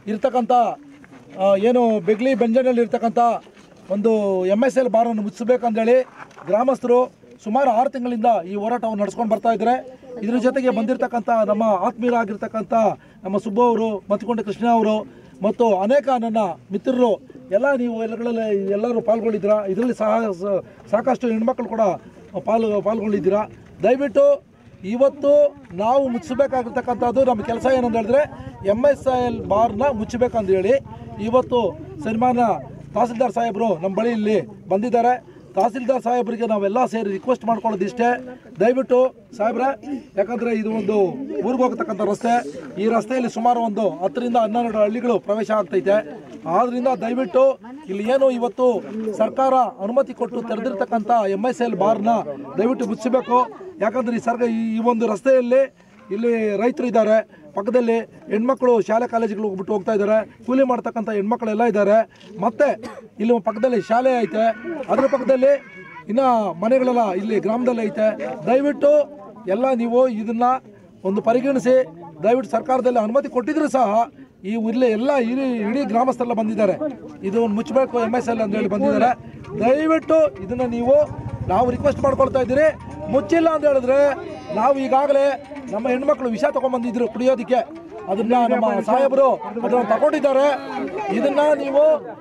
ಇರ್ತಕ್ಕಂಥ ಆ, ಏನು ಬೆಗ್ಲಿ ಬೆಂಜನಲ್ಲಿ ಇರ್ತಕ್ಕಂಥ ಒಂದು ಎಮ್ ಎಸ್ ಎಲ್ ಬಾರನ್ನು ಮುಚ್ಚಿಸ್ಬೇಕಂದೇಳಿ ಗ್ರಾಮಸ್ಥರು ಸುಮಾರು ಆರು ತಿಂಗಳಿಂದ ಈ ಹೋರಾಟವನ್ನು ನಡೆಸ್ಕೊಂಡು ಬರ್ತಾ ಇದ್ದಾರೆ ಇದ್ರ ಜೊತೆಗೆ ಬಂದಿರತಕ್ಕಂಥ ನಮ್ಮ ಆತ್ಮೀಯರಾಗಿರ್ತಕ್ಕಂಥ ನಮ್ಮ ಸುಬ್ಬು ಅವರು ಮತ್ತಿಕೊಂಡ ಕೃಷ್ಣ ಅವರು ಮತ್ತು ಅನೇಕ ನನ್ನ ಮಿತ್ರರು ಎಲ್ಲ ನೀವು ಎಲ್ಲಗಳಲ್ಲಿ ಎಲ್ಲರೂ ಪಾಲ್ಗೊಂಡಿದ್ದೀರಾ ಇದರಲ್ಲಿ ಸಹ ಸ- ಸಾಕಷ್ಟು ಹೆಣ್ಮಕ್ಳು ಕೂಡ ಪಾಲು ಪಾಲ್ಗೊಂಡಿದ್ದೀರಾ ದಯವಿಟ್ಟು ಇವತ್ತು ನಾವು ಮುಚ್ಚಬೇಕಾಗಿರ್ತಕ್ಕಂಥದ್ದು ನಮ್ಮ ಕೆಲಸ ಏನಂತ ಹೇಳಿದ್ರೆ ಎಮ್ ಎಸ್ ಐ ಎಲ್ ಬಾರ್ನ ಮುಚ್ಚಬೇಕಂತ ಹೇಳಿ ಇವತ್ತು ಸನ್ಮಾನ ತಹಸೀಲ್ದಾರ್ ಸಾಹೇಬರು ನಮ್ಮ ಬಳಿ ಇಲ್ಲಿ ಬಂದಿದ್ದಾರೆ ತಹಸೀಲ್ದಾರ್ ಸಾಹೇಬರಿಗೆ ನಾವೆಲ್ಲ ಸೇರಿ ರಿಕ್ವೆಸ್ಟ್ ಮಾಡ್ಕೊಳ್ಳೋದು ಇಷ್ಟೇ ದಯವಿಟ್ಟು ಸಾಹೇಬ್ರೆ ಯಾಕಂದರೆ ಇದು ಒಂದು ಊರಿಗೆ ಹೋಗತಕ್ಕಂಥ ರಸ್ತೆ ಈ ರಸ್ತೆಯಲ್ಲಿ ಸುಮಾರು ಒಂದು ಹತ್ತರಿಂದ ಹನ್ನೆರಡು ಹಳ್ಳಿಗಳು ಪ್ರವೇಶ ಆಗ್ತೈತೆ ಆದ್ರಿಂದ ದಯವಿಟ್ಟು ಇಲ್ಲಿ ಏನು ಇವತ್ತು ಸರ್ಕಾರ ಅನುಮತಿ ಕೊಟ್ಟು ತೆರೆದಿರ್ತಕ್ಕಂಥ ಎಮ್ ಎಸ್ ಎಲ್ ಬಾರ್ನ ದಯವಿಟ್ಟು ಮುಚ್ಚಬೇಕು ಯಾಕಂದ್ರೆ ಈ ಸರ್ಗ ಈ ಈ ಒಂದು ರಸ್ತೆಯಲ್ಲಿ ಇಲ್ಲಿ ರೈತರು ಇದ್ದಾರೆ ಪಕ್ಕದಲ್ಲಿ ಹೆಣ್ಮಕ್ಳು ಶಾಲೆ ಕಾಲೇಜುಗಳು ಬಿಟ್ಟು ಹೋಗ್ತಾ ಇದ್ದಾರೆ ಕೂಲಿ ಮಾಡ್ತಕ್ಕಂಥ ಹೆಣ್ಮಕ್ಳೆಲ್ಲ ಇದ್ದಾರೆ ಮತ್ತೆ ಇಲ್ಲಿ ಪಕ್ಕದಲ್ಲಿ ಶಾಲೆ ಐತೆ ಅದ್ರ ಪಕ್ಕದಲ್ಲಿ ಇನ್ನ ಮನೆಗಳೆಲ್ಲ ಇಲ್ಲಿ ಗ್ರಾಮದಲ್ಲಿ ಐತೆ ದಯವಿಟ್ಟು ಎಲ್ಲ ನೀವು ಇದನ್ನ ಒಂದು ಪರಿಗಣಿಸಿ ದಯವಿಟ್ಟು ಸರ್ಕಾರದಲ್ಲಿ ಅನುಮತಿ ಕೊಟ್ಟಿದ್ರು ಸಹ ಈ ಇಲ್ಲಿ ಎಲ್ಲ ಇಡೀ ಇಡೀ ಗ್ರಾಮಸ್ಥರೆಲ್ಲ ಬಂದಿದ್ದಾರೆ ಇದು ಒಂದು ಮುಚ್ಚಬೇಕು ಎಮ್ ಎಸ್ ಎಲ್ ಅಂತ ಹೇಳಿ ಬಂದಿದ್ದಾರೆ ದಯವಿಟ್ಟು ಇದನ್ನ ನೀವು ನಾವು ರಿಕ್ವೆಸ್ಟ್ ಮಾಡ್ಕೊಳ್ತಾ ಇದ್ದೀರಿ ಮುಚ್ಚಿಲ್ಲ ಅಂತ ಹೇಳಿದ್ರೆ ನಾವು ಈಗಾಗಲೇ ನಮ್ಮ ಹೆಣ್ಮಕ್ಳು ವಿಷ ತಗೊಂಡ್ಬಂದಿದ್ರು ಕುಡಿಯೋದಕ್ಕೆ ಅದನ್ನ ನಮ್ಮ ಸಾಹೇಬರು ಅದನ್ನ ತಗೊಂಡಿದ್ದಾರೆ ಇದನ್ನ ನೀವು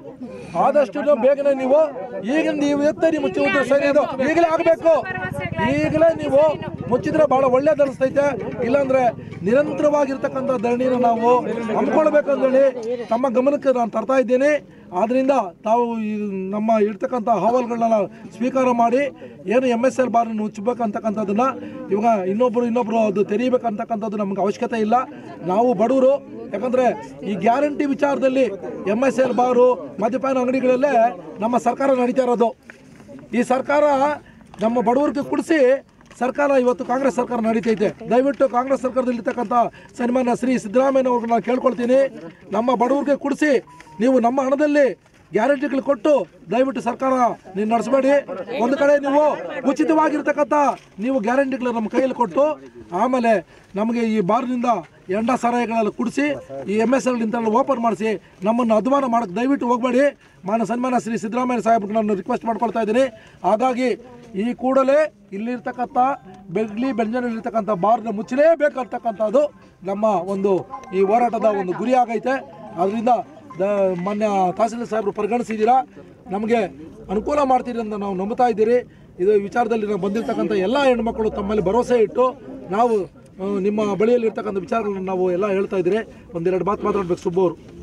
ಆದಷ್ಟು ಬೇಗನೆ ನೀವು ಈಗ ನೀವು ಎತ್ತರಿ ಮುಚ್ಚುವುದು ಸರಿ ಇದು ಈಗಲೇ ಆಗಬೇಕು ಈಗಲೇ ನೀವು ಮುಚ್ಚಿದ್ರೆ ಬಹಳ ಒಳ್ಳೇದು ಅನಿಸ್ತೈತೆ ಇಲ್ಲಾಂದ್ರೆ ನಿರಂತರವಾಗಿರ್ತಕ್ಕಂಥ ಧರಣಿನ ನಾವು ಹಮ್ಮಿಕೊಳ್ಬೇಕಂದೇಳಿ ತಮ್ಮ ಗಮನಕ್ಕೆ ನಾನು ತರ್ತಾ ಇದ್ದೀನಿ ಆದ್ರಿಂದ ತಾವು ಈ ನಮ್ಮ ಇರ್ತಕ್ಕಂಥ ಅಹವಾಲುಗಳನ್ನ ಸ್ವೀಕಾರ ಮಾಡಿ ಏನು ಎಮ್ ಎಸ್ ಎಲ್ ಬಾರನ್ನು ಮುಚ್ಚಬೇಕಂತಕ್ಕಂಥದ್ದನ್ನ ಇವಾಗ ಇನ್ನೊಬ್ಬರು ಇನ್ನೊಬ್ಬರು ಅದು ತೆರೀಬೇಕಂತಕ್ಕಂಥದ್ದು ನಮ್ಗೆ ಅವಶ್ಯಕತೆ ಇಲ್ಲ ನಾವು ಬಡವರು ಯಾಕಂದ್ರೆ ಈ ಗ್ಯಾರಂಟಿ ವಿಚಾರದಲ್ಲಿ ಎಮ್ ಎಸ್ ಎಲ್ ಬಾರು ಮದ್ಯಪಾನ ಅಂಗಡಿಗಳಲ್ಲೇ ನಮ್ಮ ಸರ್ಕಾರ ನಡೀತಾ ಇರೋದು ಈ ಸರ್ಕಾರ ನಮ್ಮ ಬಡವರಿಗೆ ಕುಡಿಸಿ ಸರ್ಕಾರ ಇವತ್ತು ಕಾಂಗ್ರೆಸ್ ಸರ್ಕಾರ ನಡೀತೈತೆ ದಯವಿಟ್ಟು ಕಾಂಗ್ರೆಸ್ ಸರ್ಕಾರದಲ್ಲಿರ್ತಕ್ಕಂಥ ಸನ್ಮಾನ್ಯ ಶ್ರೀ ಸಿದ್ದರಾಮಯ್ಯ ಅವ್ರನ್ನ ನಾನು ಕೇಳ್ಕೊಳ್ತೀನಿ ನಮ್ಮ ಬಡವರಿಗೆ ಕುಡಿಸಿ ನೀವು ನಮ್ಮ ಹಣದಲ್ಲಿ ಗ್ಯಾರಂಟಿಗಳು ಕೊಟ್ಟು ದಯವಿಟ್ಟು ಸರ್ಕಾರ ನೀವು ನಡೆಸಬೇಡಿ ಒಂದು ಕಡೆ ನೀವು ಉಚಿತವಾಗಿರ್ತಕ್ಕಂಥ ನೀವು ಗ್ಯಾರಂಟಿಗಳು ನಮ್ಮ ಕೈಯಲ್ಲಿ ಕೊಟ್ಟು ಆಮೇಲೆ ನಮಗೆ ಈ ಬಾರ್ನಿಂದ ಎಂಡ ಸರಾಯಗಳೆಲ್ಲ ಕುಡಿಸಿ ಈ ಎಮ್ ಎಸ್ ಎಲ್ ನಿಂತ ಓಪನ್ ಮಾಡಿಸಿ ನಮ್ಮನ್ನು ಅಧ್ವಾನ ಮಾಡಕ್ಕೆ ದಯವಿಟ್ಟು ಹೋಗಬೇಡಿ ಮಾನ್ಯ ಸನ್ಮಾನ ಶ್ರೀ ಸಿದ್ದರಾಮಯ್ಯ ಸಾಹೇಬ್ರಿಗೆ ನಾನು ರಿಕ್ವೆಸ್ಟ್ ಮಾಡ್ಕೊಳ್ತಾ ಇದ್ದೀನಿ ಹಾಗಾಗಿ ಈ ಕೂಡಲೇ ಇಲ್ಲಿರ್ತಕ್ಕಂಥ ಬೆಗ್ಲಿ ಬೆಂಜನಲ್ಲಿರ್ತಕ್ಕಂಥ ಬಾರ್ನ ಮುಚ್ಚಲೇಬೇಕಂತಕ್ಕಂಥದ್ದು ನಮ್ಮ ಒಂದು ಈ ಹೋರಾಟದ ಒಂದು ಗುರಿ ಆಗೈತೆ ಅದರಿಂದ ದ ಮಾನ್ಯ ತಹಸೀಲ್ದಾರ್ ಸಾಹೇಬರು ಪರಿಗಣಿಸಿದ್ದೀರಾ ನಮಗೆ ಅನುಕೂಲ ಮಾಡ್ತೀರಿ ಅಂತ ನಾವು ನಂಬ್ತಾ ಇದ್ದೀರಿ ಇದು ವಿಚಾರದಲ್ಲಿ ನಾವು ಬಂದಿರತಕ್ಕಂಥ ಎಲ್ಲ ಹೆಣ್ಮಕ್ಳು ತಮ್ಮಲ್ಲಿ ಭರವಸೆ ಇಟ್ಟು ನಾವು ಆ, ನಿಮ್ಮ ಬಳಿಯಲ್ಲಿ ಇರ್ತಕ್ಕಂಥ ವಿಚಾರಗಳನ್ನು ನಾವು ಎಲ್ಲ ಹೇಳ್ತಾ ಇದ್ದೀರಿ ಒಂದೆರಡು ಮಾತು ಮಾತಾಡ್ಬೇಕು ಸುಬ್ಬವರು